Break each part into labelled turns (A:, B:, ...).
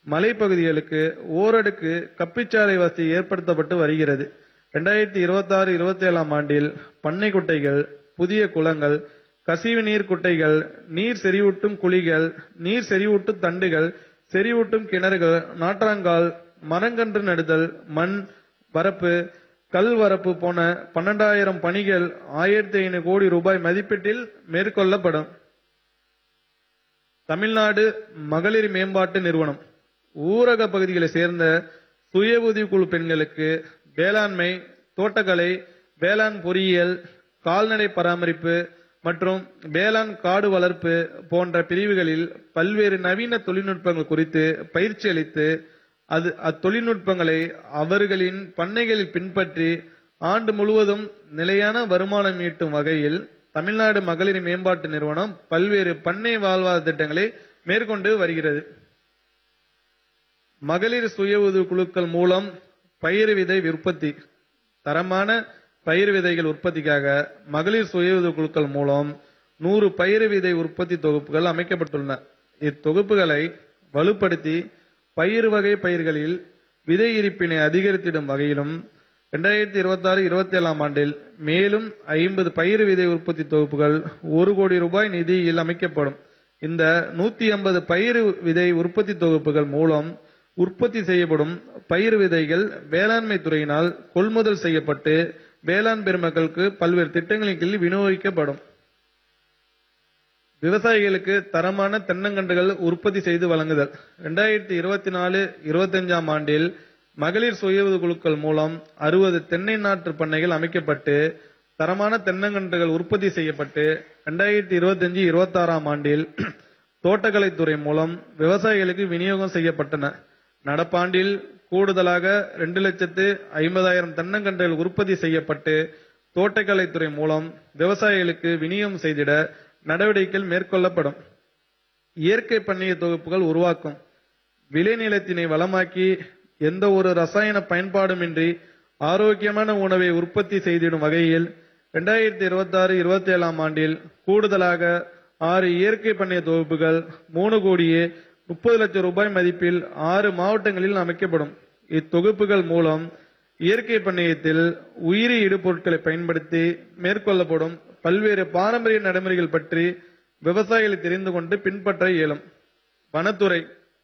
A: மலைப்பகுதிகளுக்கு ஓரடுக்கு கப்பிச்சாலை வசதி ஏற்படுத்தப்பட்டு வருகிறது ரெண்டாயிரத்தி இருபத்தி ஆறு இருபத்தி ஏழாம் ஆண்டில் பண்ணை குட்டைகள் புதிய குளங்கள் கசிவு நீர் குட்டைகள் நீர் செறிவூட்டும் குழிகள் நீர் செறிவூட்டும் தண்டுகள் செறிவூட்டும் கிணறுகள் நாற்றாங்கால் மரங்கன்று நடுதல் மண் வரப்பு கல் வரப்பு போன பன்னெண்டாயிரம் பணிகள் ஆயிரத்தி ஐநூறு கோடி ரூபாய் மதிப்பீட்டில் மேற்கொள்ளப்படும் தமிழ்நாடு மகளிர் மேம்பாட்டு நிறுவனம் ஊரக பகுதிகளை சேர்ந்த சுய உதவிக்குழு பெண்களுக்கு வேளாண்மை தோட்டக்கலை வேளாண் பொறியியல் கால்நடை பராமரிப்பு மற்றும் வேளாண் காடு வளர்ப்பு போன்ற பிரிவுகளில் பல்வேறு நவீன தொழில்நுட்பங்கள் குறித்து பயிற்சி அளித்து அது அத்தொழில்நுட்பங்களை அவர்களின் பண்ணைகளில் பின்பற்றி ஆண்டு முழுவதும் நிலையான வருமானம் ஈட்டும் வகையில் தமிழ்நாடு மகளிர் மேம்பாட்டு நிறுவனம் பல்வேறு பண்ணை வாழ்வாதார திட்டங்களை மேற்கொண்டு வருகிறது மகளிர் சுய உதவி குழுக்கள் மூலம் பயிர் விதை உற்பத்தி தரமான பயிர் விதைகள் உற்பத்திக்காக மகளிர் சுய உதவி குழுக்கள் மூலம் நூறு பயிர் விதை உற்பத்தி தொகுப்புகள் அமைக்கப்பட்டுள்ளன இத்தொகுப்புகளை வலுப்படுத்தி பயிர் வகை பயிர்களில் விதை இருப்பினை அதிகரித்திடும் வகையிலும் இரண்டாயிரத்தி இருபத்தி ஆறு இருபத்தி ஏழாம் ஆண்டில் மேலும் ஐம்பது பயிர் விதை உற்பத்தி தொகுப்புகள் ஒரு கோடி ரூபாய் நிதியில் அமைக்கப்படும் இந்த நூத்தி ஐம்பது பயிர் விதை உற்பத்தி தொகுப்புகள் மூலம் உற்பத்தி செய்யப்படும் பயிர் விதைகள் வேளாண்மை துறையினால் கொள்முதல் செய்யப்பட்டு வேளாண் பெருமக்களுக்கு பல்வேறு திட்டங்களின் கீழ் விநியோகிக்கப்படும் விவசாயிகளுக்கு தரமான தென்னங்கன்றுகள் உற்பத்தி செய்து வழங்குதல் ரெண்டாயிரத்தி இருபத்தி நாலு இருபத்தஞ்சாம் ஆண்டில் மகளிர் சுய உதவி குழுக்கள் மூலம் அறுபது தென்னை நாற்று பண்ணைகள் அமைக்கப்பட்டு தரமான தென்னங்கன்றுகள் உற்பத்தி செய்யப்பட்டு ரெண்டாயிரத்தி இருபத்தஞ்சு இருபத்தாறாம் ஆண்டில் தோட்டக்கலைத்துறை மூலம் விவசாயிகளுக்கு விநியோகம் செய்யப்பட்டன நடப்பாண்டில் கூடுதலாக ரெண்டு லட்சத்து ஐம்பதாயிரம் தென்னங்கன்றுகள் உற்பத்தி செய்யப்பட்டு தோட்டக்கலைத்துறை மூலம் விவசாயிகளுக்கு விநியோகம் செய்திட நடவடிக்கைகள் மேற்கொள்ளப்படும் இயற்கை பண்ணைய தொகுப்புகள் உருவாக்கும் விளைநிலத்தினை வளமாக்கி எந்த ஒரு ரசாயன பயன்பாடுமின்றி ஆரோக்கியமான உணவை உற்பத்தி செய்திடும் வகையில் இரண்டாயிரத்தி இருபத்தி ஆறு இருபத்தி ஏழாம் ஆண்டில் கூடுதலாக ஆறு இயற்கை பண்ணைய தொகுப்புகள் மூணு கோடியே முப்பது லட்சம் ரூபாய் மதிப்பில் ஆறு மாவட்டங்களில் அமைக்கப்படும் இத்தொகுப்புகள் மூலம் இயற்கை பண்ணையத்தில் உயிரி இடுபொருட்களை பயன்படுத்தி மேற்கொள்ளப்படும் பல்வேறு பாரம்பரிய நடைமுறைகள் பற்றி விவசாயிகள் தெரிந்து கொண்டு பின்பற்ற இயலும் வனத்துறை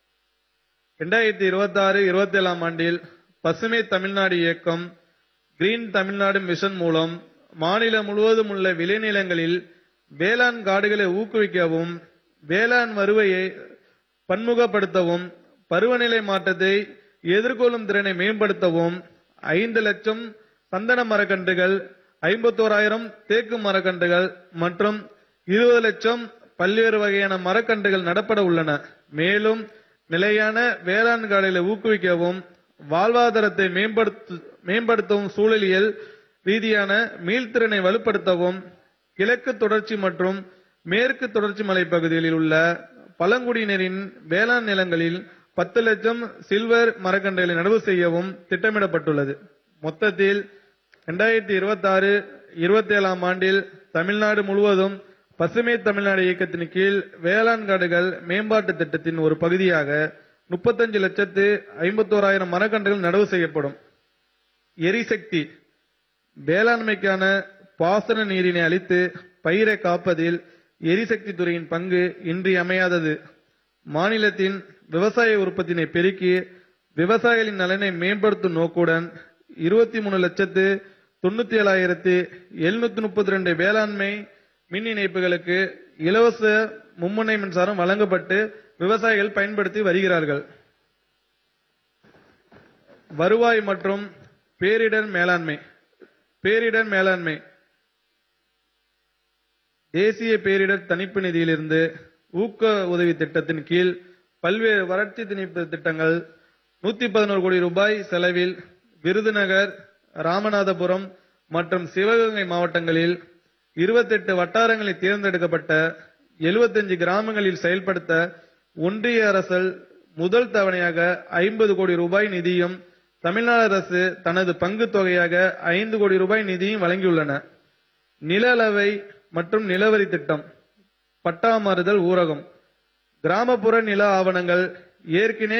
A: இரண்டாயிரத்தி இருபத்தி ஆறு இருபத்தி ஏழாம் ஆண்டில் பசுமை தமிழ்நாடு இயக்கம் கிரீன் தமிழ்நாடு மிஷன் மூலம் மாநிலம் முழுவதும் உள்ள விளைநிலங்களில் வேளாண் காடுகளை ஊக்குவிக்கவும் வேளாண் வருவையை பன்முகப்படுத்தவும் பருவநிலை மாற்றத்தை எதிர்கொள்ளும் திறனை மேம்படுத்தவும் ஐந்து லட்சம் சந்தன மரக்கன்றுகள் ஐம்பத்தோராயிரம் தேக்கு மரக்கன்றுகள் மற்றும் இருபது லட்சம் பல்வேறு வகையான மரக்கன்றுகள் நடப்பட உள்ளன மேலும் நிலையான வேளாண் காடுகளை ஊக்குவிக்கவும் வாழ்வாதாரத்தை மேம்படுத்த மேம்படுத்தவும் சூழலியல் ரீதியான மீள்திறனை வலுப்படுத்தவும் கிழக்கு தொடர்ச்சி மற்றும் மேற்கு தொடர்ச்சி மலைப்பகுதிகளில் உள்ள பழங்குடியினரின் வேளாண் நிலங்களில் பத்து லட்சம் சில்வர் மரக்கன்றுகளை நடவு செய்யவும் திட்டமிடப்பட்டுள்ளது மொத்தத்தில் இரண்டாயிரத்தி இருபத்தி ஆறு இருபத்தி ஏழாம் ஆண்டில் தமிழ்நாடு முழுவதும் பசுமை தமிழ்நாடு இயக்கத்தின் கீழ் வேளாண் காடுகள் மேம்பாட்டு திட்டத்தின் ஒரு பகுதியாக முப்பத்தஞ்சு லட்சத்து ஐம்பத்தோராயிரம் மரக்கன்றுகள் நடவு செய்யப்படும் எரிசக்தி வேளாண்மைக்கான பாசன நீரினை அளித்து பயிரை காப்பதில் எரிசக்தி துறையின் பங்கு இன்றியமையாதது மாநிலத்தின் விவசாய உற்பத்தினை பெருக்கி விவசாயிகளின் நலனை மேம்படுத்தும் நோக்குடன் இருபத்தி மூணு லட்சத்து தொண்ணூத்தி ஏழாயிரத்தி எழுநூத்தி முப்பத்தி ரெண்டு வேளாண்மை மின் இணைப்புகளுக்கு இலவச மும்முனை மின்சாரம் வழங்கப்பட்டு விவசாயிகள் பயன்படுத்தி வருகிறார்கள் வருவாய் மற்றும் பேரிடர் மேலாண்மை பேரிடர் மேலாண்மை தேசிய பேரிடர் தணிப்பு நிதியிலிருந்து ஊக்க உதவி திட்டத்தின் கீழ் பல்வேறு வறட்சி திணிப்பு திட்டங்கள் நூத்தி பதினோரு கோடி ரூபாய் செலவில் விருதுநகர் ராமநாதபுரம் மற்றும் சிவகங்கை மாவட்டங்களில் இருபத்தெட்டு வட்டாரங்களில் தேர்ந்தெடுக்கப்பட்ட 75 கிராமங்களில் செயல்படுத்த ஒன்றிய அரசு முதல் தவணையாக ஐம்பது கோடி ரூபாய் நிதியும் தமிழ்நாடு அரசு தனது பங்கு தொகையாக ஐந்து கோடி ரூபாய் நிதியும் வழங்கியுள்ளன நில அளவை மற்றும் நிலவரி திட்டம் பட்டா மாறுதல் ஊரகம் கிராமப்புற நில ஆவணங்கள் ஏற்கனவே